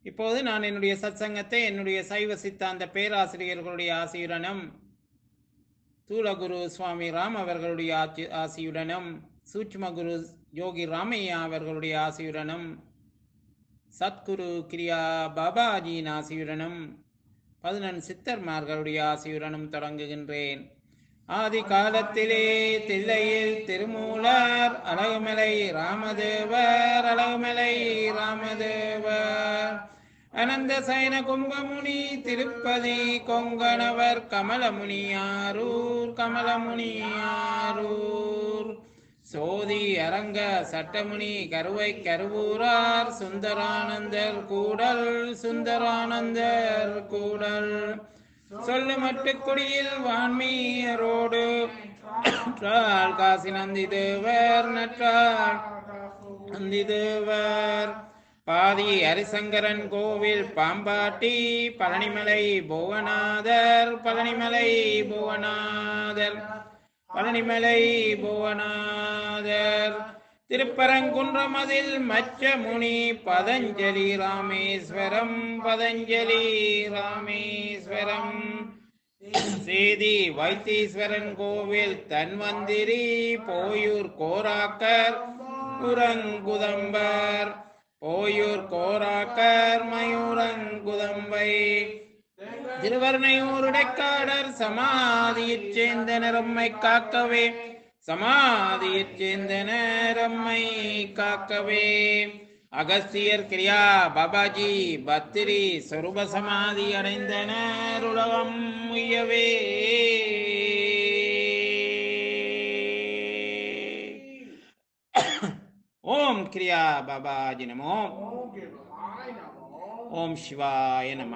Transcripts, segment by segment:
இப்போது நான் என்னுடைய சத்சங்கத்தை என்னுடைய சைவ சித்தாந்த பேராசிரியர்களுடைய ஆசியுடனும் தூலகுரு சுவாமி ராம் அவர்களுடைய ஆட்சி ஆசியுடனும் சூட்சுமகுரு யோகி ராமையா அவர்களுடைய ஆசியுடனும் சத்குரு கிரியா பாபாஜியின் ஆசியுடனும் பதினெண் சித்தர்மார்களுடைய ஆசியுடனும் தொடங்குகின்றேன் ஆதி காலத்திலே தில்லையில் திருமூலர் அழகுமலை ராமதேவர் அழகுமலை ராமதேவர் அனந்த சயன கும்பமுனி திருப்பதி கொங்கணவர் கமலமுனியாரூர் கமலமுனியாரூர் சோதி அரங்க சட்டமுனி கருவை கருவூரார் சுந்தரானந்தர் கூடல் சுந்தரானந்தர் கூடல் சொல்லு மட்டுக்குடியில் வான்மீயரோடு நற்றாள் காசி நந்தி தேவர் நற்றாள் நந்தி தேவர் பாதி ஹரிசங்கரன் கோவில் பாம்பாட்டி பழனிமலை புவனாதர் பழனிமலை புவனாதர் பழனிமலை புவனாதர் திருப்பரங்குன்றமதில் மச்ச முனி பதஞ்சலி ராமேஸ்வரம் பதஞ்சலி ராமேஸ்வரம் சேதி வைத்தீஸ்வரன் கோவில் தன்வந்திரி போயூர் கோராக்கர் உரங்குதம்பர் போயூர் கோராக்கர் மயூரங்குதம்பை திருவர்ணையூருடைக்காடர் சமாதியைச் சேர்ந்த நிறம்மை காக்கவே சமாதியைச் சேர்ந்த நேரம்மை காக்கவே அகஸ்தியர் கிரியா பாபாஜி பத்திரி சொருப சமாதி அடைந்தனர் உலகம் உய்யவே ஓம் கிரியா பாபாஜி நமோ ஓம் சிவாய நம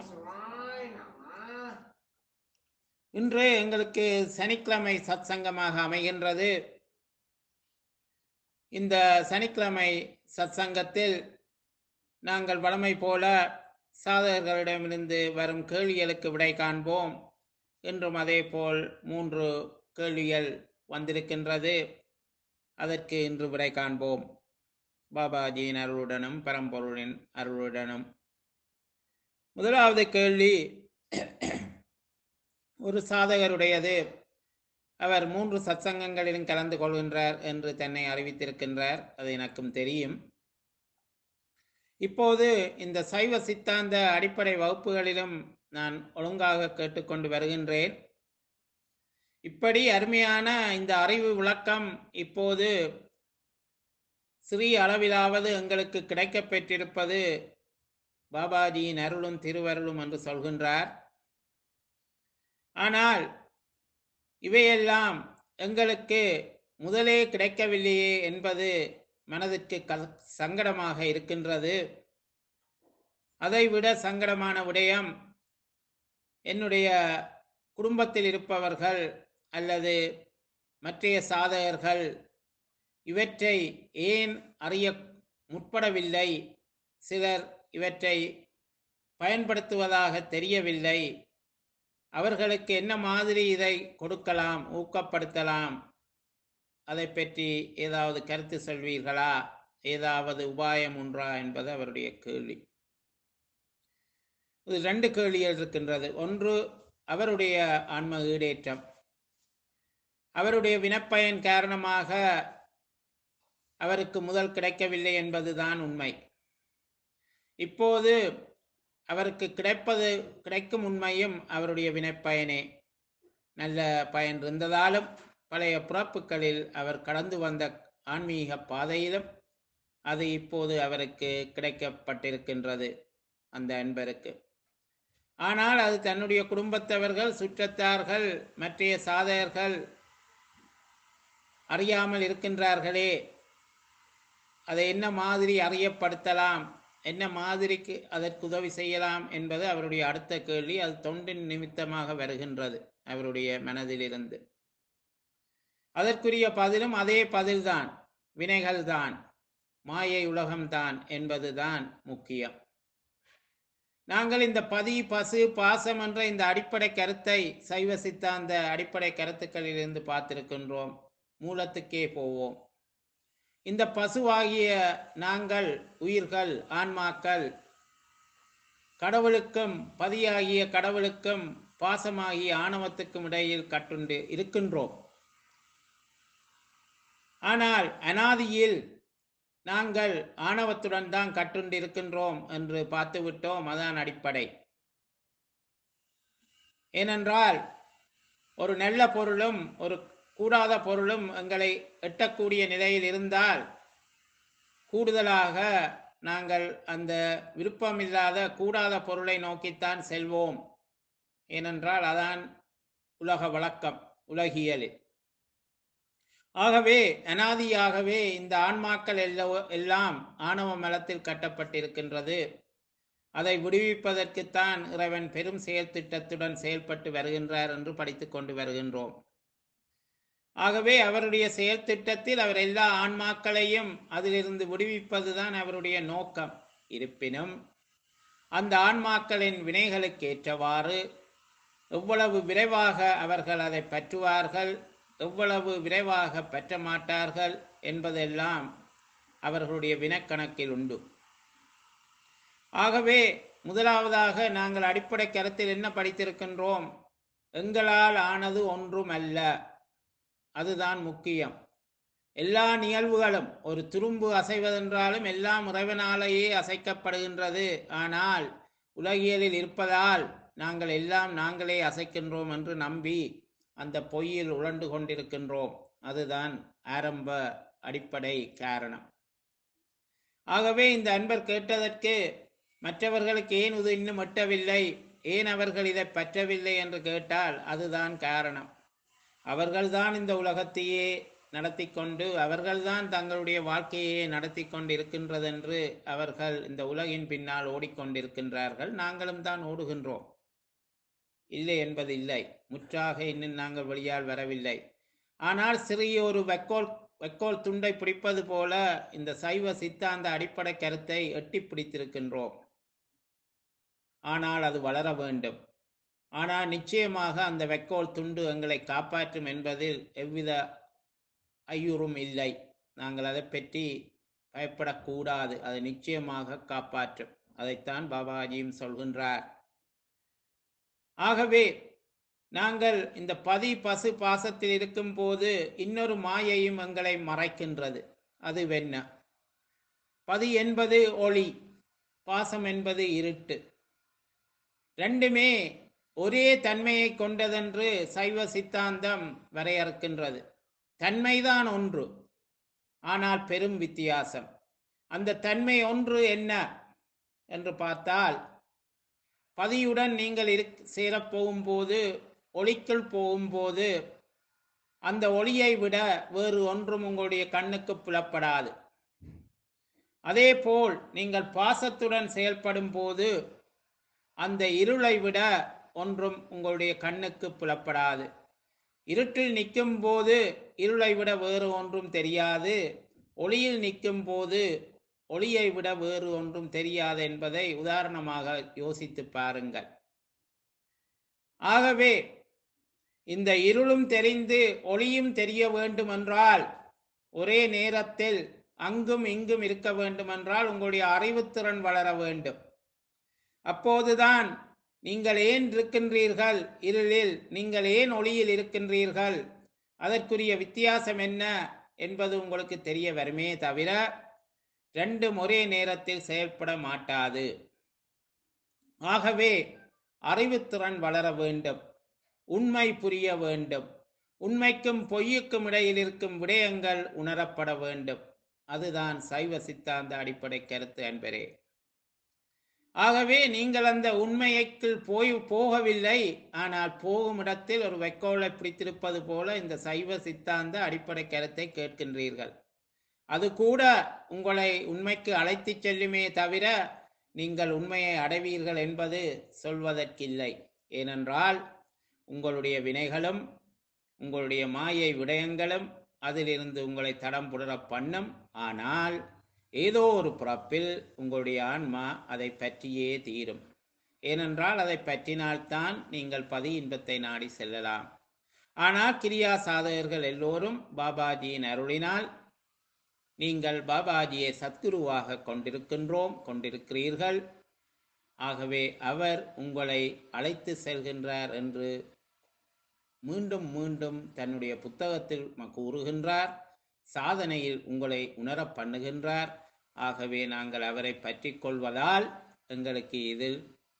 இன்று எங்களுக்கு சனிக்கிழமை சத்சங்கமாக அமைகின்றது இந்த சனிக்கிழமை சத்சங்கத்தில் நாங்கள் வழமை போல சாதகர்களிடமிருந்து வரும் கேள்விகளுக்கு விடை காண்போம் என்றும் அதேபோல் மூன்று கேள்விகள் வந்திருக்கின்றது அதற்கு இன்று விடை காண்போம் பாபாஜியின் அருளுடனும் பரம்பொருளின் அருளுடனும் முதலாவது கேள்வி ஒரு சாதகருடையது அவர் மூன்று சத்சங்கங்களிலும் கலந்து கொள்கின்றார் என்று தன்னை அறிவித்திருக்கின்றார் அது எனக்கும் தெரியும் இப்போது இந்த சைவ சித்தாந்த அடிப்படை வகுப்புகளிலும் நான் ஒழுங்காக கேட்டுக்கொண்டு வருகின்றேன் இப்படி அருமையான இந்த அறிவு விளக்கம் இப்போது சிறிய அளவிலாவது எங்களுக்கு கிடைக்கப் பெற்றிருப்பது பாபாஜியின் அருளும் திருவருளும் என்று சொல்கின்றார் ஆனால் இவையெல்லாம் எங்களுக்கு முதலே கிடைக்கவில்லையே என்பது மனதிற்கு க சங்கடமாக இருக்கின்றது அதைவிட சங்கடமான விடயம் என்னுடைய குடும்பத்தில் இருப்பவர்கள் அல்லது மற்றைய சாதகர்கள் இவற்றை ஏன் அறிய முற்படவில்லை சிலர் இவற்றை பயன்படுத்துவதாக தெரியவில்லை அவர்களுக்கு என்ன மாதிரி இதை கொடுக்கலாம் ஊக்கப்படுத்தலாம் அதை பற்றி ஏதாவது கருத்து சொல்வீர்களா ஏதாவது உபாயம் உண்டா என்பது அவருடைய கேள்வி இது ரெண்டு கேள்விகள் இருக்கின்றது ஒன்று அவருடைய ஆன்ம ஈடேற்றம் அவருடைய வினப்பயன் காரணமாக அவருக்கு முதல் கிடைக்கவில்லை என்பதுதான் உண்மை இப்போது அவருக்கு கிடைப்பது கிடைக்கும் உண்மையும் அவருடைய வினைப்பயனே நல்ல பயன் இருந்ததாலும் பழைய பிறப்புகளில் அவர் கடந்து வந்த ஆன்மீக பாதையிலும் அது இப்போது அவருக்கு கிடைக்கப்பட்டிருக்கின்றது அந்த அன்பருக்கு ஆனால் அது தன்னுடைய குடும்பத்தவர்கள் சுற்றத்தார்கள் மற்றைய சாதகர்கள் அறியாமல் இருக்கின்றார்களே அதை என்ன மாதிரி அறியப்படுத்தலாம் என்ன மாதிரிக்கு அதற்கு உதவி செய்யலாம் என்பது அவருடைய அடுத்த கேள்வி அது தொண்டின் நிமித்தமாக வருகின்றது அவருடைய மனதிலிருந்து அதற்குரிய பதிலும் அதே பதில்தான் வினைகள்தான் மாயை உலகம்தான் என்பதுதான் முக்கியம் நாங்கள் இந்த பதி பசு பாசம் என்ற இந்த அடிப்படை கருத்தை சைவ சித்தாந்த அடிப்படை கருத்துக்களிலிருந்து பார்த்திருக்கின்றோம் மூலத்துக்கே போவோம் இந்த பசுவாகிய நாங்கள் உயிர்கள் ஆன்மாக்கள் கடவுளுக்கும் பதியாகிய கடவுளுக்கும் பாசமாகிய ஆணவத்துக்கும் இடையில் கட்டுண்டு இருக்கின்றோம் ஆனால் அனாதியில் நாங்கள் ஆணவத்துடன் தான் கட்டுண்டு இருக்கின்றோம் என்று பார்த்து விட்டோம் அதான் அடிப்படை ஏனென்றால் ஒரு நல்ல பொருளும் ஒரு கூடாத பொருளும் எங்களை எட்டக்கூடிய நிலையில் இருந்தால் கூடுதலாக நாங்கள் அந்த விருப்பமில்லாத கூடாத பொருளை நோக்கித்தான் செல்வோம் ஏனென்றால் அதான் உலக வழக்கம் உலகியலில் ஆகவே அனாதியாகவே இந்த ஆன்மாக்கள் எல்லோ எல்லாம் ஆணவ மலத்தில் கட்டப்பட்டிருக்கின்றது அதை விடுவிப்பதற்குத்தான் இறைவன் பெரும் செயல் திட்டத்துடன் செயல்பட்டு வருகின்றார் என்று படித்துக் கொண்டு வருகின்றோம் ஆகவே அவருடைய செயல் திட்டத்தில் அவர் எல்லா ஆன்மாக்களையும் அதிலிருந்து விடுவிப்பதுதான் அவருடைய நோக்கம் இருப்பினும் அந்த ஆன்மாக்களின் வினைகளுக்கு ஏற்றவாறு எவ்வளவு விரைவாக அவர்கள் அதை பற்றுவார்கள் எவ்வளவு விரைவாக பற்ற மாட்டார்கள் என்பதெல்லாம் அவர்களுடைய வினக்கணக்கில் உண்டு ஆகவே முதலாவதாக நாங்கள் அடிப்படை கருத்தில் என்ன படித்திருக்கின்றோம் எங்களால் ஆனது ஒன்றும் அல்ல அதுதான் முக்கியம் எல்லா நிகழ்வுகளும் ஒரு துரும்பு அசைவதென்றாலும் எல்லாம் இறைவனாலேயே அசைக்கப்படுகின்றது ஆனால் உலகியலில் இருப்பதால் நாங்கள் எல்லாம் நாங்களே அசைக்கின்றோம் என்று நம்பி அந்த பொய்யில் உழண்டு கொண்டிருக்கின்றோம் அதுதான் ஆரம்ப அடிப்படை காரணம் ஆகவே இந்த அன்பர் கேட்டதற்கு மற்றவர்களுக்கு ஏன் இது இன்னும் எட்டவில்லை ஏன் அவர்கள் இதை பற்றவில்லை என்று கேட்டால் அதுதான் காரணம் அவர்கள்தான் இந்த உலகத்தையே நடத்தி கொண்டு அவர்கள்தான் தங்களுடைய வாழ்க்கையை நடத்தி கொண்டு இருக்கின்றதென்று அவர்கள் இந்த உலகின் பின்னால் ஓடிக்கொண்டிருக்கின்றார்கள் நாங்களும் தான் ஓடுகின்றோம் இல்லை என்பது இல்லை முற்றாக இன்னும் நாங்கள் வெளியால் வரவில்லை ஆனால் சிறிய ஒரு வெக்கோல் வெக்கோல் துண்டை பிடிப்பது போல இந்த சைவ சித்தாந்த அடிப்படை கருத்தை எட்டி பிடித்திருக்கின்றோம் ஆனால் அது வளர வேண்டும் ஆனால் நிச்சயமாக அந்த வெக்கோல் துண்டு எங்களை காப்பாற்றும் என்பதில் எவ்வித ஐயுறும் இல்லை நாங்கள் அதை பற்றி பயப்படக்கூடாது அது நிச்சயமாக காப்பாற்றும் அதைத்தான் பாபாஜியும் சொல்கின்றார் ஆகவே நாங்கள் இந்த பதி பசு பாசத்தில் இருக்கும்போது இன்னொரு மாயையும் எங்களை மறைக்கின்றது அது வெண்ண பதி என்பது ஒளி பாசம் என்பது இருட்டு ரெண்டுமே ஒரே தன்மையை கொண்டதென்று சைவ சித்தாந்தம் வரையறுக்கின்றது தன்மைதான் ஒன்று ஆனால் பெரும் வித்தியாசம் அந்த தன்மை ஒன்று என்ன என்று பார்த்தால் பதியுடன் நீங்கள் இரு சேரப் போகும்போது ஒளிக்குள் போகும்போது அந்த ஒளியை விட வேறு ஒன்றும் உங்களுடைய கண்ணுக்கு புலப்படாது அதேபோல் நீங்கள் பாசத்துடன் செயல்படும் போது அந்த இருளை விட ஒன்றும் உங்களுடைய கண்ணுக்கு புலப்படாது இருட்டில் நிற்கும் போது இருளை விட வேறு ஒன்றும் தெரியாது ஒளியில் நிற்கும் போது ஒளியை விட வேறு ஒன்றும் தெரியாது என்பதை உதாரணமாக யோசித்து பாருங்கள் ஆகவே இந்த இருளும் தெரிந்து ஒளியும் தெரிய வேண்டுமென்றால் ஒரே நேரத்தில் அங்கும் இங்கும் இருக்க வேண்டுமென்றால் உங்களுடைய அறிவுத்திறன் வளர வேண்டும் அப்போதுதான் நீங்கள் ஏன் இருக்கின்றீர்கள் இருளில் நீங்கள் ஏன் ஒளியில் இருக்கின்றீர்கள் அதற்குரிய வித்தியாசம் என்ன என்பது உங்களுக்கு தெரிய வருமே தவிர ரெண்டும் ஒரே நேரத்தில் செயல்பட மாட்டாது ஆகவே அறிவுத்திறன் வளர வேண்டும் உண்மை புரிய வேண்டும் உண்மைக்கும் பொய்யுக்கும் இடையில் இருக்கும் விடயங்கள் உணரப்பட வேண்டும் அதுதான் சைவ சித்தாந்த அடிப்படை கருத்து அன்பரே ஆகவே நீங்கள் அந்த உண்மைக்குள் போய் போகவில்லை ஆனால் போகும் இடத்தில் ஒரு வைக்கோலை பிடித்திருப்பது போல இந்த சைவ சித்தாந்த அடிப்படை கருத்தை கேட்கின்றீர்கள் அது கூட உங்களை உண்மைக்கு அழைத்துச் செல்லுமே தவிர நீங்கள் உண்மையை அடைவீர்கள் என்பது சொல்வதற்கில்லை ஏனென்றால் உங்களுடைய வினைகளும் உங்களுடைய மாயை விடயங்களும் அதிலிருந்து உங்களை தடம் புடர பண்ணும் ஆனால் ஏதோ ஒரு பிறப்பில் உங்களுடைய ஆன்மா அதை பற்றியே தீரும் ஏனென்றால் அதை பற்றினால்தான் நீங்கள் பதி இன்பத்தை நாடி செல்லலாம் ஆனால் கிரியா சாதகர்கள் எல்லோரும் பாபாஜியின் அருளினால் நீங்கள் பாபாஜியை சத்குருவாக கொண்டிருக்கின்றோம் கொண்டிருக்கிறீர்கள் ஆகவே அவர் உங்களை அழைத்து செல்கின்றார் என்று மீண்டும் மீண்டும் தன்னுடைய புத்தகத்தில் ம- கூறுகின்றார் சாதனையில் உங்களை உணரப் பண்ணுகின்றார் ஆகவே நாங்கள் அவரை பற்றி கொள்வதால் எங்களுக்கு இதில்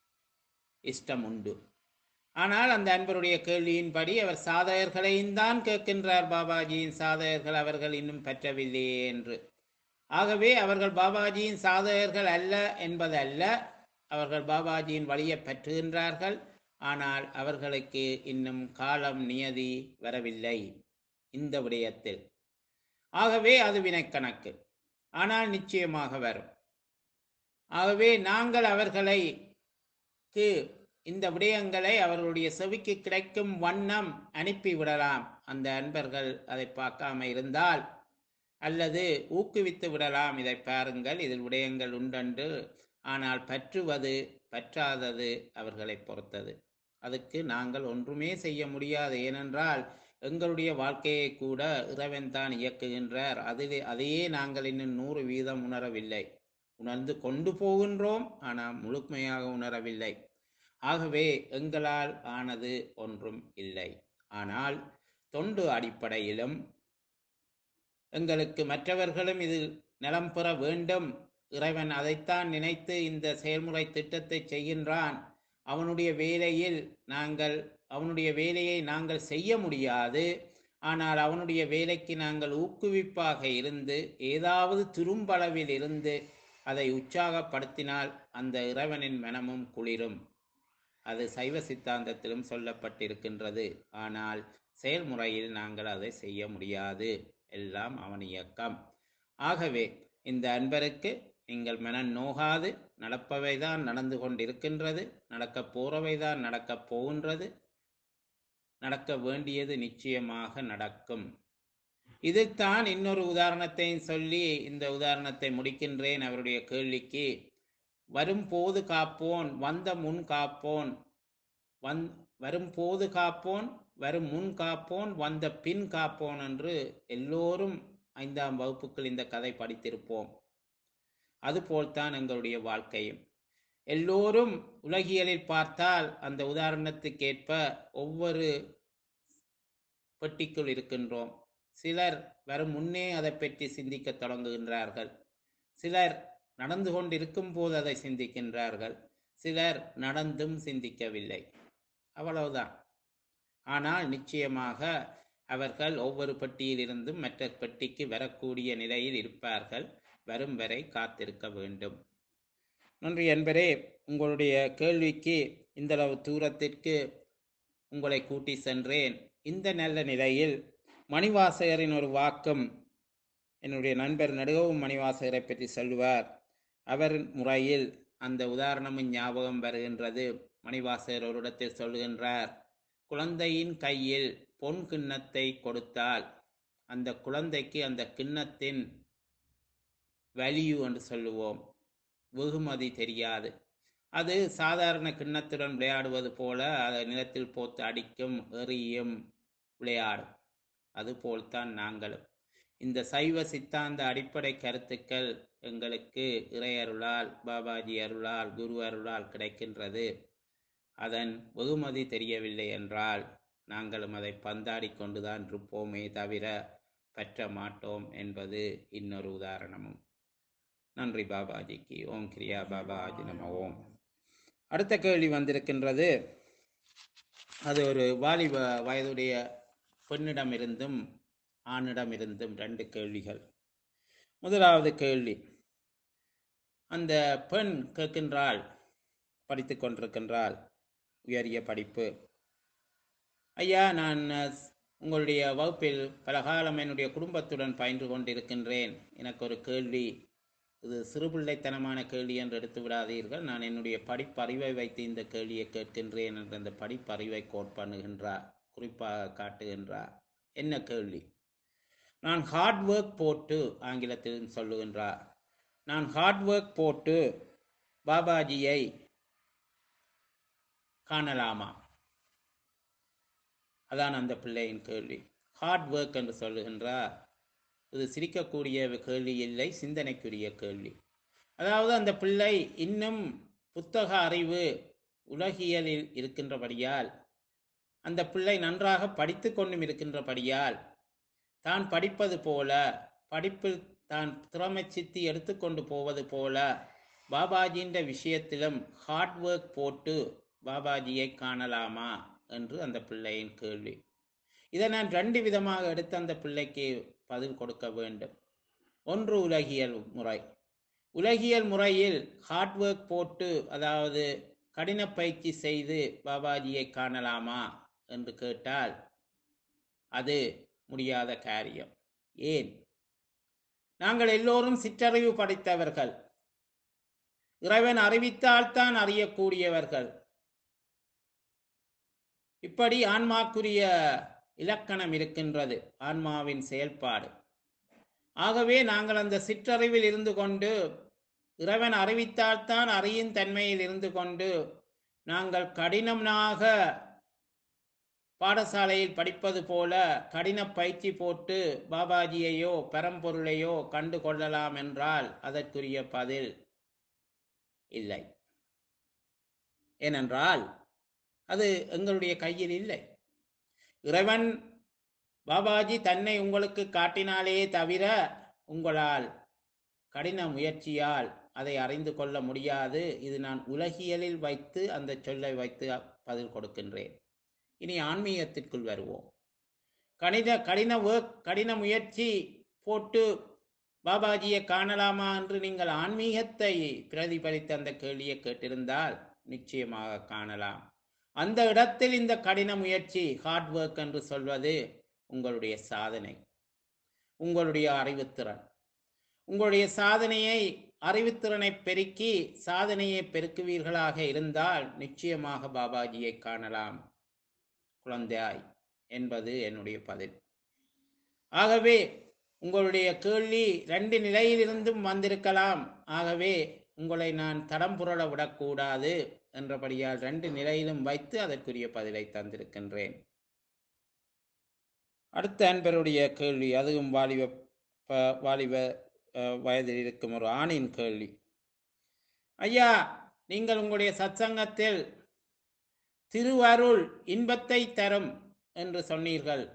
இஷ்டம் உண்டு ஆனால் அந்த அன்பருடைய கேள்வியின்படி அவர் சாதகர்களையும் தான் கேட்கின்றார் பாபாஜியின் சாதகர்கள் அவர்கள் இன்னும் பெற்றவில்லையே என்று ஆகவே அவர்கள் பாபாஜியின் சாதகர்கள் அல்ல என்பதல்ல அவர்கள் பாபாஜியின் வழியை பற்றுகின்றார்கள் ஆனால் அவர்களுக்கு இன்னும் காலம் நியதி வரவில்லை இந்த விடயத்தில் ஆகவே அது வினைக்கணக்கு ஆனால் நிச்சயமாக வரும் ஆகவே நாங்கள் அவர்களை க்கு இந்த விடயங்களை அவர்களுடைய செவிக்கு கிடைக்கும் வண்ணம் அனுப்பிவிடலாம் அந்த அன்பர்கள் அதை பார்க்காம இருந்தால் அல்லது ஊக்குவித்து விடலாம் இதை பாருங்கள் இதில் விடயங்கள் உண்டென்று ஆனால் பற்றுவது பற்றாதது அவர்களை பொறுத்தது அதுக்கு நாங்கள் ஒன்றுமே செய்ய முடியாது ஏனென்றால் எங்களுடைய வாழ்க்கையை கூட இறைவன் தான் இயக்குகின்றார் அதிலே அதையே நாங்கள் இன்னும் நூறு வீதம் உணரவில்லை உணர்ந்து கொண்டு போகின்றோம் ஆனால் முழுமையாக உணரவில்லை ஆகவே எங்களால் ஆனது ஒன்றும் இல்லை ஆனால் தொண்டு அடிப்படையிலும் எங்களுக்கு மற்றவர்களும் இதில் நலம் பெற வேண்டும் இறைவன் அதைத்தான் நினைத்து இந்த செயல்முறை திட்டத்தை செய்கின்றான் அவனுடைய வேலையில் நாங்கள் அவனுடைய வேலையை நாங்கள் செய்ய முடியாது ஆனால் அவனுடைய வேலைக்கு நாங்கள் ஊக்குவிப்பாக இருந்து ஏதாவது துரும்பளவில் இருந்து அதை உற்சாகப்படுத்தினால் அந்த இறைவனின் மனமும் குளிரும் அது சைவ சித்தாந்தத்திலும் சொல்லப்பட்டிருக்கின்றது ஆனால் செயல்முறையில் நாங்கள் அதை செய்ய முடியாது எல்லாம் அவன் இயக்கம் ஆகவே இந்த அன்பருக்கு நீங்கள் மனம் நோகாது நடப்பவைதான் நடந்து கொண்டிருக்கின்றது நடக்கப் போறவைதான் நடக்கப் போகின்றது நடக்க வேண்டியது நிச்சயமாக நடக்கும் இதைத்தான் இன்னொரு உதாரணத்தையும் சொல்லி இந்த உதாரணத்தை முடிக்கின்றேன் அவருடைய கேள்விக்கு வரும்போது காப்போன் வந்த முன் காப்போன் வந் வரும்போது காப்போன் வரும் முன் காப்போன் வந்த பின் காப்போன் என்று எல்லோரும் ஐந்தாம் வகுப்புக்குள் இந்த கதை படித்திருப்போம் அதுபோல்தான் எங்களுடைய வாழ்க்கையும் எல்லோரும் உலகியலில் பார்த்தால் அந்த உதாரணத்துக்கேற்ப ஒவ்வொரு பெட்டிக்குள் இருக்கின்றோம் சிலர் வரும் முன்னே அதை பற்றி சிந்திக்க தொடங்குகின்றார்கள் சிலர் நடந்து கொண்டிருக்கும் போது அதை சிந்திக்கின்றார்கள் சிலர் நடந்தும் சிந்திக்கவில்லை அவ்வளவுதான் ஆனால் நிச்சயமாக அவர்கள் ஒவ்வொரு பெட்டியிலிருந்தும் மற்ற பெட்டிக்கு வரக்கூடிய நிலையில் இருப்பார்கள் வரும் வரை காத்திருக்க வேண்டும் நன்றி என்பரே உங்களுடைய கேள்விக்கு இந்தளவு தூரத்திற்கு உங்களை கூட்டி சென்றேன் இந்த நல்ல நிலையில் மணிவாசகரின் ஒரு வாக்கம் என்னுடைய நண்பர் நடுகவும் மணிவாசகரை பற்றி சொல்லுவார் அவர் முறையில் அந்த உதாரணமும் ஞாபகம் வருகின்றது மணிவாசகர் ஒரு இடத்தில் சொல்லுகின்றார் குழந்தையின் கையில் பொன் கிண்ணத்தை கொடுத்தால் அந்த குழந்தைக்கு அந்த கிண்ணத்தின் வேல்யூ என்று சொல்லுவோம் வெகுமதி தெரியாது அது சாதாரண கிண்ணத்துடன் விளையாடுவது போல அதை நிலத்தில் போத்து அடிக்கும் எறியும் விளையாடும் அதுபோல்தான் நாங்களும் இந்த சைவ சித்தாந்த அடிப்படை கருத்துக்கள் எங்களுக்கு இறையருளால் பாபாஜி அருளால் குரு அருளால் கிடைக்கின்றது அதன் வெகுமதி தெரியவில்லை என்றால் நாங்களும் அதை பந்தாடி கொண்டுதான் இருப்போமே தவிர பற்ற மாட்டோம் என்பது இன்னொரு உதாரணமும் நன்றி பாபாஜிக்கு ஓம் கிரியா பாபாஜி நம ஓம் அடுத்த கேள்வி வந்திருக்கின்றது அது ஒரு வாலிப வயதுடைய பெண்ணிடமிருந்தும் ஆணிடமிருந்தும் ரெண்டு கேள்விகள் முதலாவது கேள்வி அந்த பெண் கேட்கின்றாள் படித்து கொண்டிருக்கின்றாள் உயரிய படிப்பு ஐயா நான் அஹ், உங்களுடைய வகுப்பில் பல காலம் என்னுடைய குடும்பத்துடன் பயின்று கொண்டிருக்கின்றேன் எனக்கு ஒரு கேள்வி இது சிறுபிள்ளைத்தனமான கேள்வி என்று எடுத்து விடாதீர்கள் நான் என்னுடைய படிப்பறிவை வைத்து இந்த கேள்வியை கேட்கின்றேன் என்ற அந்த படிப்பறிவை கோட் பண்ணுகின்றார் குறிப்பாக காட்டுகின்றார் என்ன கேள்வி நான் ஹார்ட் ஒர்க் போட்டு ஆங்கிலத்தில் சொல்லுகின்றார் நான் ஹார்ட் ஒர்க் போட்டு பாபாஜியை காணலாமா அதான் அந்த பிள்ளையின் கேள்வி ஹார்ட் ஒர்க் என்று சொல்லுகின்றார் இது சிரிக்கக்கூடிய கேள்வி இல்லை சிந்தனைக்குரிய கேள்வி அதாவது அந்த பிள்ளை இன்னும் புத்தக அறிவு உலகியலில் இருக்கின்றபடியால் அந்த பிள்ளை நன்றாக படித்து கொண்டும் இருக்கின்றபடியால் தான் படிப்பது போல படிப்பில் தான் திறமை சித்தி எடுத்துக்கொண்டு போவது போல பாபாஜின்ற விஷயத்திலும் ஹார்ட் ஒர்க் போட்டு பாபாஜியை காணலாமா என்று அந்த பிள்ளையின் கேள்வி இதை நான் ரெண்டு விதமாக எடுத்து அந்த பிள்ளைக்கு பதில் கொடுக்க வேண்டும் ஒன்று உலகியல் முறை உலகியல் முறையில் ஹார்ட் ஒர்க் போட்டு அதாவது கடின பயிற்சி செய்து பாபாஜியை காணலாமா என்று கேட்டால் அது முடியாத காரியம் ஏன் நாங்கள் எல்லோரும் சிற்றறிவு படைத்தவர்கள் இறைவன் அறிவித்தால்தான் அறியக்கூடியவர்கள் இப்படி ஆன்மாக்குரிய இலக்கணம் இருக்கின்றது ஆன்மாவின் செயல்பாடு ஆகவே நாங்கள் அந்த சிற்றறிவில் இருந்து கொண்டு இறைவன் அறிவித்தால்தான் அறியும் தன்மையில் இருந்து கொண்டு நாங்கள் கடினமாக பாடசாலையில் படிப்பது போல கடின பயிற்சி போட்டு பாபாஜியையோ பரம்பொருளையோ கண்டு கொள்ளலாம் என்றால் அதற்குரிய பதில் இல்லை ஏனென்றால் அது எங்களுடைய கையில் இல்லை இறைவன் பாபாஜி தன்னை உங்களுக்கு காட்டினாலே தவிர உங்களால் கடின முயற்சியால் அதை அறிந்து கொள்ள முடியாது இது நான் உலகியலில் வைத்து அந்த சொல்லை வைத்து பதில் கொடுக்கின்றேன் இனி ஆன்மீகத்திற்குள் வருவோம் கணித கடின ஒர்க் கடின முயற்சி போட்டு பாபாஜியை காணலாமா என்று நீங்கள் ஆன்மீகத்தை பிரதிபலித்த அந்த கேள்வியை கேட்டிருந்தால் நிச்சயமாக காணலாம் அந்த இடத்தில் இந்த கடின முயற்சி ஹார்ட் ஒர்க் என்று சொல்வது உங்களுடைய சாதனை உங்களுடைய அறிவுத்திறன் உங்களுடைய சாதனையை அறிவுத்திறனை பெருக்கி சாதனையை பெருக்குவீர்களாக இருந்தால் நிச்சயமாக பாபாஜியை காணலாம் குழந்தையாய் என்பது என்னுடைய பதில் ஆகவே உங்களுடைய கேள்வி ரெண்டு நிலையிலிருந்தும் வந்திருக்கலாம் ஆகவே உங்களை நான் தடம் புரள விடக்கூடாது என்றபடியால் ரெண்டு நிலையிலும் வைத்து அதற்குரிய பதிலை தந்திருக்கின்றேன் அடுத்த அன்பருடைய கேள்வி அதுவும் வாலிப ப- வாலிப அஹ், வயதில் இருக்கும் ஒரு ஆணின் கேள்வி ஐயா நீங்கள் உங்களுடைய சத்சங்கத்தில் திருவருள் இன்பத்தை தரும் என்று சொன்னீர்கள்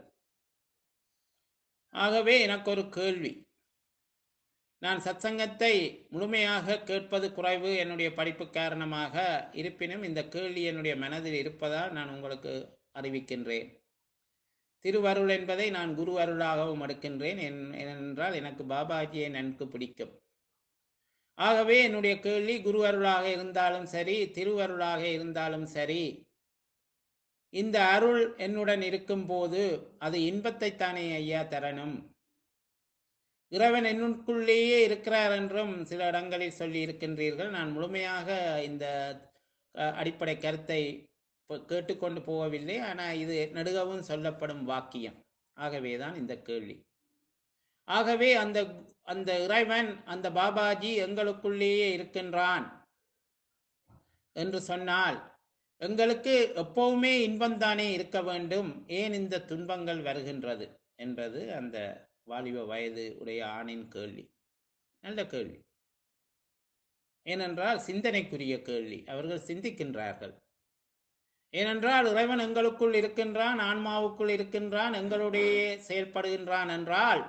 ஆகவே எனக்கு ஒரு கேள்வி நான் சத்சங்கத்தை முழுமையாக கேட்பது குறைவு என்னுடைய படிப்பு காரணமாக இருப்பினும் இந்த கேள்வி என்னுடைய மனதில் இருப்பதால் நான் உங்களுக்கு அறிவிக்கின்றேன் திருவருள் என்பதை நான் குரு அருளாகவும் எடுக்கின்றேன் என்- ஏனென்றால் எனக்கு பாபாஜியை நன்கு பிடிக்கும் ஆகவே என்னுடைய கேள்வி குரு அருளாக இருந்தாலும் சரி திருவருளாக இருந்தாலும் சரி இந்த அருள் என்னுடன் இருக்கும்போது அது இன்பத்தைத்தானே ஐயா தரணும் இறைவன் என்னுக்குள்ளேயே இருக்கிறார் என்றும் சில இடங்களில் சொல்லி இருக்கின்றீர்கள் நான் முழுமையாக இந்த அஹ், அடிப்படை கருத்தை ப- கேட்டுக்கொண்டு போகவில்லை ஆனால் இது நெடுகவும் சொல்லப்படும் வாக்கியம் ஆகவேதான் இந்த கேள்வி ஆகவே அந்த அந்த இறைவன் அந்த பாபாஜி எங்களுக்குள்ளேயே இருக்கின்றான் என்று சொன்னால் எங்களுக்கு எப்பவுமே இன்பம்தானே இருக்க வேண்டும் ஏன் இந்த துன்பங்கள் வருகின்றது என்பது அந்த வாலிப வயது உடைய ஆணின் கேள்வி நல்ல கேள்வி ஏனென்றால் சிந்தனைக்குரிய கேள்வி அவர்கள் சிந்திக்கின்றார்கள் ஏனென்றால் இறைவன் எங்களுக்குள் இருக்கின்றான் ஆன்மாவுக்குள் இருக்கின்றான் எங்களுடைய செயல்படுகின்றான் என்றால்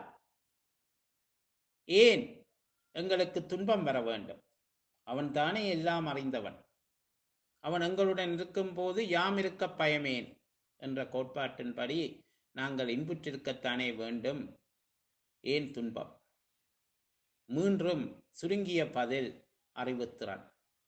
ஏன் எங்களுக்கு துன்பம் வர வேண்டும் அவன் தானே எல்லாம் அறிந்தவன் அவன் எங்களுடன் இருக்கும்போது யாம் இருக்க பயமேன் என்ற கோட்பாட்டின்படி நாங்கள் இன்புற்றிருக்கத்தானே வேண்டும் ஏன் துன்பம் மீண்டும் சுருங்கிய பதில் அறிவுத்திறன்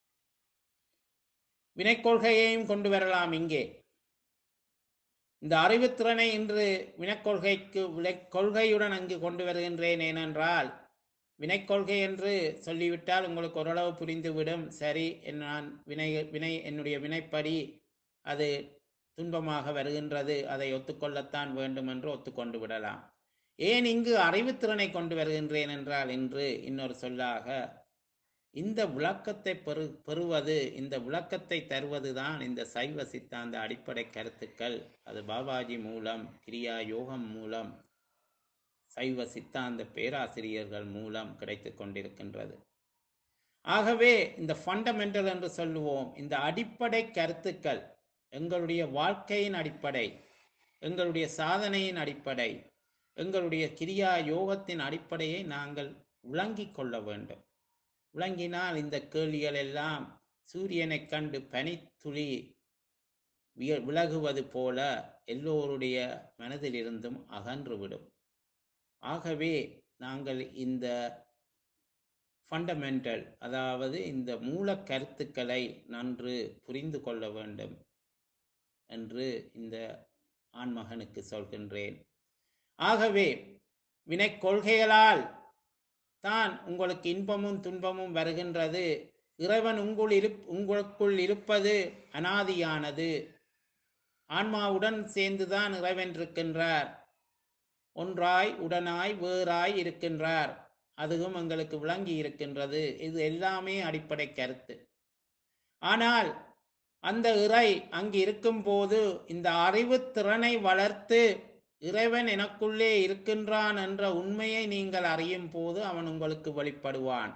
வினைக்கொள்கையையும் கொண்டு வரலாம் இங்கே இந்த அறிவுத்திறனை இன்று வினைக்கொள்கைக்கு விலை கொள்கையுடன் அங்கு கொண்டு வருகின்றேன் ஏனென்றால் வினைக்கொள்கை என்று சொல்லிவிட்டால் உங்களுக்கு ஓரளவு புரிந்துவிடும் சரி என் நான் வினை வினை என்னுடைய வினைப்படி அது துன்பமாக வருகின்றது அதை ஒத்துக்கொள்ளத்தான் வேண்டும் என்று ஒத்துக்கொண்டு விடலாம் ஏன் இங்கு அறிவுத்திறனை கொண்டு வருகின்றேன் என்றால் இன்று இன்னொரு சொல்லாக இந்த விளக்கத்தை பெறு பெறுவது இந்த விளக்கத்தை தருவதுதான் இந்த சைவ சித்தாந்த அடிப்படை கருத்துக்கள் அது பாபாஜி மூலம் கிரியா யோகம் மூலம் சைவ சித்தாந்த பேராசிரியர்கள் மூலம் கிடைத்து கொண்டிருக்கின்றது ஆகவே இந்த ஃபண்டமெண்டல் என்று சொல்லுவோம் இந்த அடிப்படை கருத்துக்கள் எங்களுடைய வாழ்க்கையின் அடிப்படை எங்களுடைய சாதனையின் அடிப்படை எங்களுடைய கிரியா யோகத்தின் அடிப்படையை நாங்கள் விளங்கிக் கொள்ள வேண்டும் விளங்கினால் இந்த கேள்விகள் எல்லாம் சூரியனைக் கண்டு பனித்துளி விய- விலகுவது போல எல்லோருடைய மனதிலிருந்தும் அகன்றுவிடும் ஆகவே நாங்கள் இந்த ஃபண்டமெண்டல் அதாவது இந்த மூல கருத்துக்களை நன்று புரிந்து கொள்ள வேண்டும் என்று இந்த ஆண்மகனுக்கு சொல்கின்றேன் ஆகவே வினை கொள்கைகளால் தான் உங்களுக்கு இன்பமும் துன்பமும் வருகின்றது இறைவன் உங்குள் இருப் உங்களுக்குள் இருப்பது அனாதியானது ஆன்மாவுடன் சேர்ந்துதான் இறைவன் இருக்கின்றார் ஒன்றாய் உடனாய் வேறாய் இருக்கின்றார் அதுவும் எங்களுக்கு விளங்கி இருக்கின்றது இது எல்லாமே அடிப்படை கருத்து ஆனால் அந்த இறை அங்கு இருக்கும்போது இந்த அறிவு திறனை வளர்த்து இறைவன் எனக்குள்ளே இருக்கின்றான் என்ற உண்மையை நீங்கள் அறியும் போது அவன் உங்களுக்கு வெளிப்படுவான்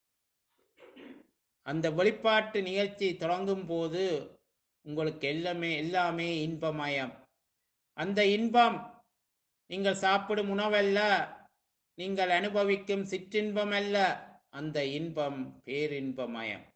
அந்த வெளிப்பாட்டு நிகழ்ச்சி தொடங்கும் போது உங்களுக்கு எல்லாமே எல்லாமே இன்பமயம் அந்த இன்பம் நீங்கள் சாப்பிடும் உணவல்ல நீங்கள் அனுபவிக்கும் சிற்றின்பம் அல்ல அந்த இன்பம் பேரின்பமயம்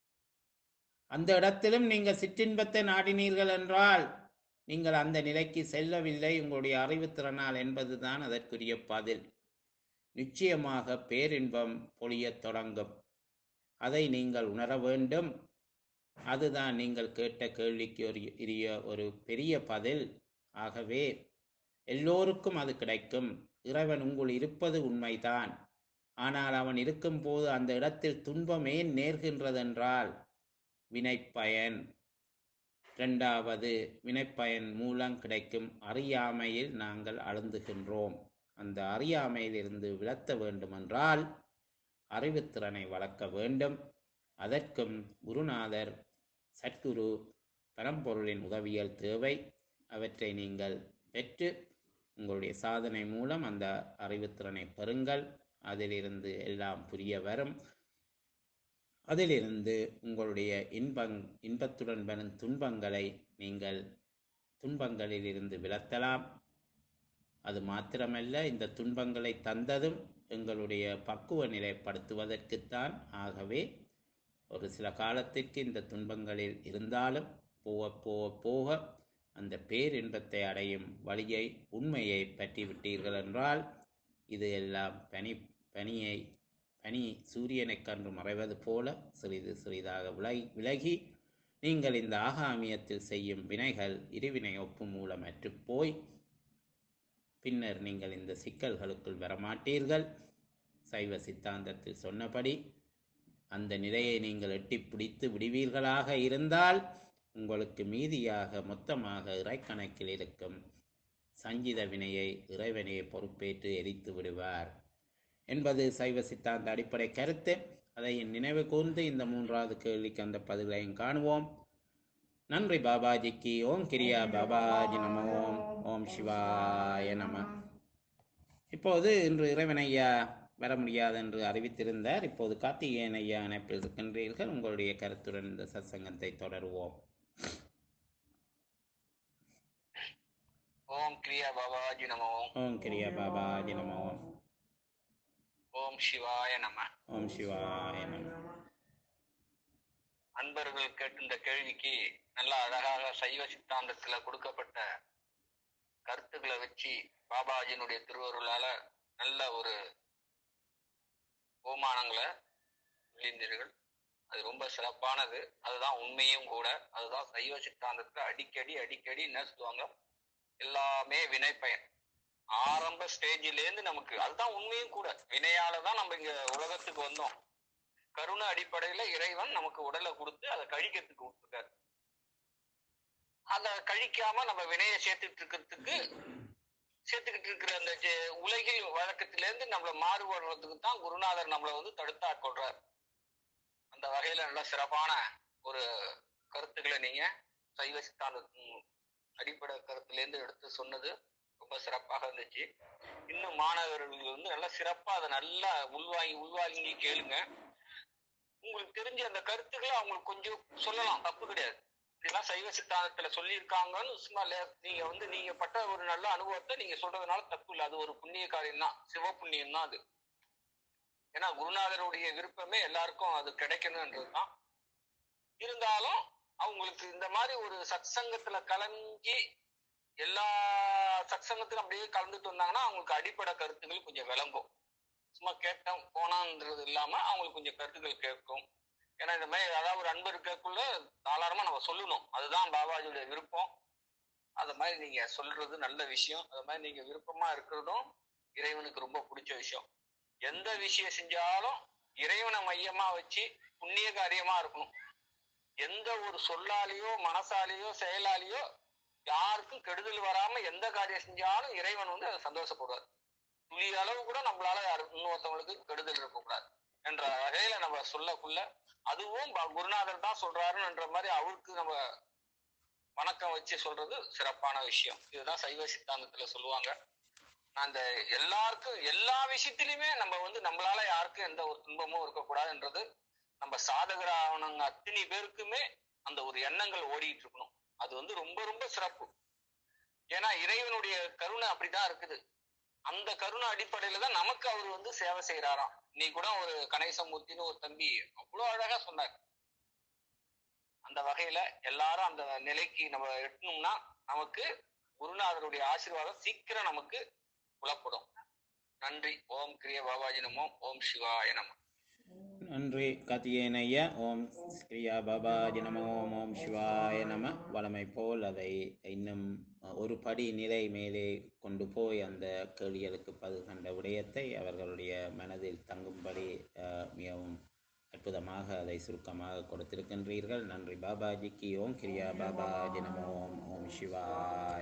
அந்த இடத்திலும் நீங்கள் சிற்றின்பத்தை நாடினீர்கள் என்றால் நீங்கள் அந்த நிலைக்கு செல்லவில்லை உங்களுடைய அறிவுத்திறனால் என்பதுதான் அதற்குரிய பதில் நிச்சயமாக பேரின்பம் பொழியத் தொடங்கும் அதை நீங்கள் உணர வேண்டும் அதுதான் நீங்கள் கேட்ட கேள்விக்கு ஒரு இரிய ஒரு பெரிய பதில் ஆகவே எல்லோருக்கும் அது கிடைக்கும் இறைவன் உங்கள் இருப்பது உண்மைதான் ஆனால் அவன் இருக்கும்போது அந்த இடத்தில் துன்பம் ஏன் நேர்கின்றதென்றால் வினைப்பயன் இரண்டாவது வினைப்பயன் மூலம் கிடைக்கும் அறியாமையில் நாங்கள் அழுந்துகின்றோம் அந்த அறியாமையிலிருந்து விலத்த வேண்டுமென்றால் அறிவுத்திறனை வளர்க்க வேண்டும் அதற்கும் குருநாதர் சத்குரு பரம்பொருளின் உதவியல் தேவை அவற்றை நீங்கள் பெற்று உங்களுடைய சாதனை மூலம் அந்த அறிவுத்திறனை பெறுங்கள் அதிலிருந்து எல்லாம் புரிய வரும் அதிலிருந்து உங்களுடைய இன்பங் இன்பத்துடன் வரும் துன்பங்களை நீங்கள் துன்பங்களில் இருந்து விலத்தலாம் அது மாத்திரமல்ல இந்த துன்பங்களை தந்ததும் எங்களுடைய பக்குவ நிலைப்படுத்துவதற்குத்தான் ஆகவே ஒரு சில காலத்திற்கு இந்த துன்பங்களில் இருந்தாலும் போக போக போக அந்த பேரின்பத்தை அடையும் வழியை உண்மையை பற்றி விட்டீர்கள் என்றால் இது எல்லாம் பனி பனியை பனி சூரியனைக் கண்டு மறைவது போல சிறிது சிறிதாக விலகி விலகி நீங்கள் இந்த ஆகாமியத்தில் செய்யும் வினைகள் இருவினை ஒப்பு மூலமற்று போய் பின்னர் நீங்கள் இந்த சிக்கல்களுக்குள் வரமாட்டீர்கள் சைவ சித்தாந்தத்தில் சொன்னபடி அந்த நிலையை நீங்கள் எட்டி பிடித்து விடுவீர்களாக இருந்தால் உங்களுக்கு மீதியாக மொத்தமாக இறைக்கணக்கில் இருக்கும் சஞ்சித வினையை இறைவனே பொறுப்பேற்று எரித்து விடுவார் என்பது சைவ சித்தாந்த அடிப்படை கருத்து அதை நினைவு கூர்ந்து இந்த மூன்றாவது கேள்விக்கு அந்த பதிலையும் காணுவோம் நன்றி பாபாஜிக்கு ஓம் கிரியா பாபாஜி நம ஓம் ஓம் சிவாய நம இப்போது இன்று இறைவன் ஐயா வர முடியாது என்று அறிவித்திருந்தார் இப்போது கார்த்திகேயன் ஐயா இணைப்பில் இருக்கின்றீர்கள் உங்களுடைய கருத்துடன் இந்த சத்சங்கத்தை தொடருவோம் ஓம் கிரியா பாபாஜி நமோ ஓம் கிரியா பாபாஜி நம ஓம் ஓம் சிவாய நம ஓம் சிவாய நம அன்பர்கள் கேட்ட இந்த கேள்விக்கு நல்லா அழகாக சைவ சித்தாந்தத்துல கொடுக்கப்பட்ட கருத்துக்களை வச்சு பாபாஜியினுடைய திருவருளால நல்ல ஒரு ஓமானங்களை விழிந்தீர்கள் அது ரொம்ப சிறப்பானது அதுதான் உண்மையும் கூட அதுதான் சைவ சித்தாந்தத்துல அடிக்கடி அடிக்கடி என்ன சொல்லுவாங்க எல்லாமே வினை பயன் ஆரம்ப ஸ்டேஜில இருந்து நமக்கு அதுதான் உண்மையும் கூட வினையால தான் நம்ம இங்க உலகத்துக்கு வந்தோம் கருணை அடிப்படையில இறைவன் நமக்கு உடலை கொடுத்து அதை கழிக்கிறதுக்கு விட்டுருக்காரு அதை கழிக்காம நம்ம வினையை சேர்த்துட்டு இருக்கிறதுக்கு சேர்த்துக்கிட்டு இருக்கிற அந்த ஜெ- உலகில் வழக்கத்திலேருந்து நம்மளை மாறுபடுறதுக்கு தான் குருநாதர் நம்மளை வந்து தடுத்து ஆட்கொள்றார் அந்த வகையில நல்ல சிறப்பான ஒரு கருத்துக்களை நீங்க சைவ சித்தாந்தத்தின் அடிப்படை கருத்துலேருந்து எடுத்து சொன்னது ரொம்ப சிறப்பாக இருந்துச்சு இன்னும் மாணவர்கள் வந்து நல்லா சிறப்பா அதை நல்லா உள்வாங்கி உள்வாங்கி கேளுங்க உங்களுக்கு தெரிஞ்ச அந்த கருத்துக்களை அவங்களுக்கு கொஞ்சம் சொல்லலாம் தப்பு கிடையாது இதெல்லாம் சைவ சித்தாந்தத்துல சொல்லியிருக்காங்கன்னு சும்மா லே- நீங்க வந்து நீங்க பட்ட ஒரு நல்ல அனுபவத்தை நீங்க சொல்றதுனால தப்பு இல்லை அது ஒரு புண்ணிய காரியம் தான் சிவ புண்ணியம் தான் அது ஏன்னா குருநாதருடைய விருப்பமே எல்லாருக்கும் அது கிடைக்கணும்ன்றதுதான் இருந்தாலும் அவங்களுக்கு இந்த மாதிரி ஒரு சத்சங்கத்துல கலங்கி எல்லா சத்சங்கத்திலும் அப்படியே கலந்துட்டு வந்தாங்கன்னா அவங்களுக்கு அடிப்படை கருத்துக்கள் கொஞ்சம் விளங்கும் சும்மா கேட்டோம் போனான்றது இல்லாம அவங்களுக்கு கொஞ்சம் கருத்துக்கள் கேட்கும் ஏன்னா இந்த மாதிரி அதாவது ஒரு அன்பு இருக்கக்குள்ள தாராளமா நம்ம சொல்லணும் அதுதான் பாபாஜியுடைய விருப்பம் அது மாதிரி நீங்க சொல்றது நல்ல விஷயம் அது மாதிரி நீங்க விருப்பமா இருக்கிறதும் இறைவனுக்கு ரொம்ப பிடிச்ச விஷயம் எந்த விஷயம் செஞ்சாலும் இறைவனை மையமா வச்சு புண்ணிய காரியமா இருக்கணும் எந்த ஒரு சொல்லாலேயோ மனசாலேயோ செயலாலேயோ யாருக்கும் கெடுதல் வராம எந்த காரியம் செஞ்சாலும் இறைவன் வந்து அதை சந்தோஷப்படுவார் துளி அளவு கூட நம்மளால யாரு இன்னொருத்தவங்களுக்கு கெடுதல் இருக்கக்கூடாது என்ற வகையில நம்ம சொல்லக்குள்ள அதுவும் ப- குருநாதர் தான் சொல்றாருன்ற மாதிரி அவருக்கு நம்ம வணக்கம் வச்சு சொல்றது சிறப்பான விஷயம் இதுதான் சைவ சித்தாந்தத்துல சொல்லுவாங்க நான் அந்த எல்லாருக்கும் எல்லா விஷயத்திலுமே நம்ம வந்து நம்மளால யாருக்கும் எந்த ஒரு துன்பமும் இருக்கக்கூடாதுன்றது நம்ம சாதகரானவங்க அத்தனை பேருக்குமே அந்த ஒரு எண்ணங்கள் ஓடிட்டு இருக்கணும் அது வந்து ரொம்ப ரொம்ப சிறப்பு ஏன்னா இறைவனுடைய கருணை அப்படிதான் இருக்குது அந்த கருணை அடிப்படையில தான் நமக்கு அவர் வந்து சேவை செய்யறாராம் நீ கூட ஒரு கணேசமூர்த்தின்னு ஒரு தம்பி அவ்வளவு அழகா சொன்னார் அந்த வகையில எல்லாரும் அந்த நிலைக்கு நம்ம எட்டணும்னா நமக்கு குருநாதருடைய ஆசீர்வாதம் சீக்கிரம் நமக்கு புலப்படும் நன்றி ஓம் கிரிய பாபாஜி நமோ ஓம் சிவாய நமோ நன்றி கார்த்திகேயன் ஐயா ஓம் கிரியா பாபாஜி நம ஓம் ஓம் சிவாய நம வளமை போல் அதை இன்னும் ஒரு படி நிலை மேலே கொண்டு போய் அந்த கேள்விகளுக்கு பதில் கண்ட விடயத்தை அவர்களுடைய மனதில் தங்கும்படி அஹ், மிகவும் அற்புதமாக அதை சுருக்கமாக கொடுத்திருக்கின்றீர்கள் நன்றி பாபாஜிக்கு ஓம் கிரியா பாபாஜி நம ஓம் ஓம் சிவாய